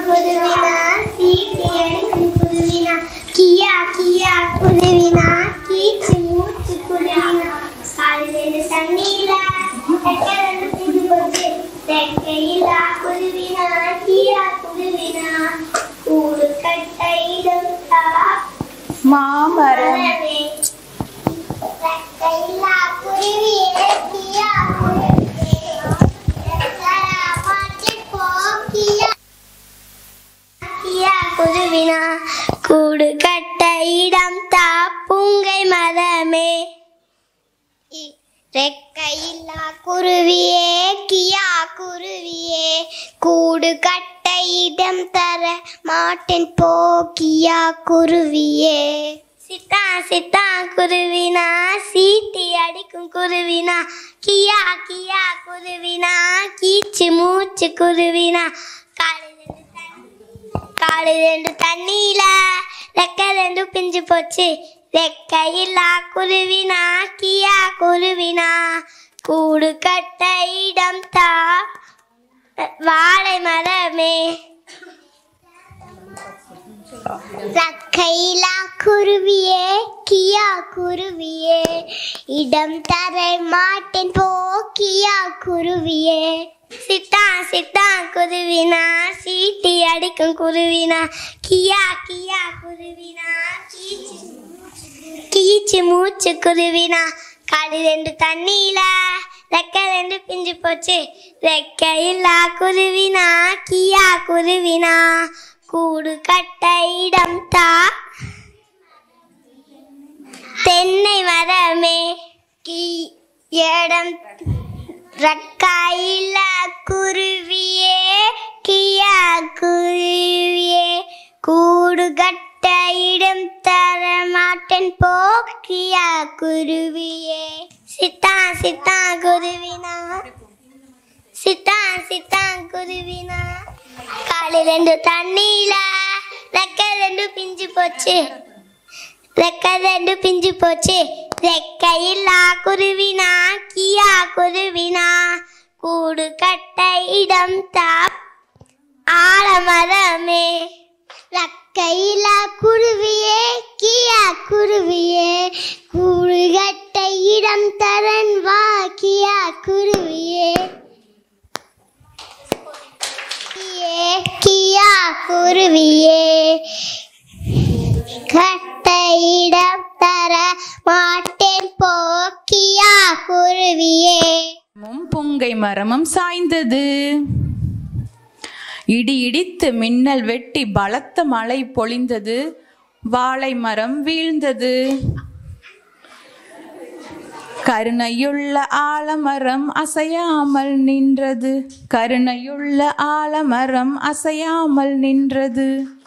குருவினா சீட்டி அடிக்கும் குருவினா கியா கியா குருவினா கீச்சு மூச்சு குருவினா காலையில தண்ணீர எக்கரண்டு புது போச்சு தெக்கையிலா குருவினா கியா குருவினா கூடு கட்டையிடம் தா மாமரம் மரமே தெக்கையிலா குருவியே கியா குருவியே எக்கரா மாட்டி போ கியா கியா குருவினா கூடு கட்ட இடம் தா பூங்கை மரமே இ- ரெக்கையில்லா குருவியே கியா குருவியே கூடு கட்ட இடம் தர மாட்டேன் போ கியா குருவியே சித்தா சித்தா குருவினா சீட்டி அடிக்கும் குருவினா கியா கியா குருவினா கீச்சு மூச்சு குருவினா காலையில காடு ரெண்டு தண்ணியில ரெக்க ரெண்டு பிஞ்சு போச்சு ரெக்கையில்லா குருவினா கியா குருவினா கூடு கட்ட இடம் தா வாழை மரமே ரக்கையிலா குருவியே கியா குருவியே இடம் தர மாட்டேன் போ கியா குருவியே சித்தா சித்தா குருவினா சீட்டி அடிக்கும் குருவினா கியா கியா குருவினா கீச்சு கீச்சு மூச்சு குருவினா காடு ரெண்டு தண்ணியில ரெக்க ரெண்டு பிஞ்சு போச்சு ரெக்க இல்லா குருவினா கியா குருவினா கூடு கட்ட இடம் தா தென்னை மரமே கீ இடம் ரக்காயில குருவியே கியா குருவியே கூடு கட்ட இடம் தர மாட்டேன் போ கியா குருவியே சித்தா சித்தா குருவினா சித்தா சித்தா குருவினா காலை ரெண்டு தண்ணியில ரெக்க ரெண்டு பிஞ்சு போச்சு ரெக்க ரெண்டு பிஞ்சு போச்சு ரெக்கையில்லா குருவினா கியா குருவினா கூடு கட்ட இடம் தா ஆலமரமே ரெக்கையில்லா குருவியே கியா குருவியே கூடு கட்ட இடம் தரன் வா கியா குருவியே கியே, கியா குருவியே கட்டையிடம் தர மாட்டேன் போக்கியா குருவியே மும் புங்கை மரமும் சாய்ந்தது இடி இடித்து மின்னல் வெட்டி பலத்த மழை பொழிந்தது வாழை மரம் வீழ்ந்தது கருணையுள்ள ஆலமரம் அசையாமல் நின்றது கருணையுள்ள ஆலமரம் அசையாமல் நின்றது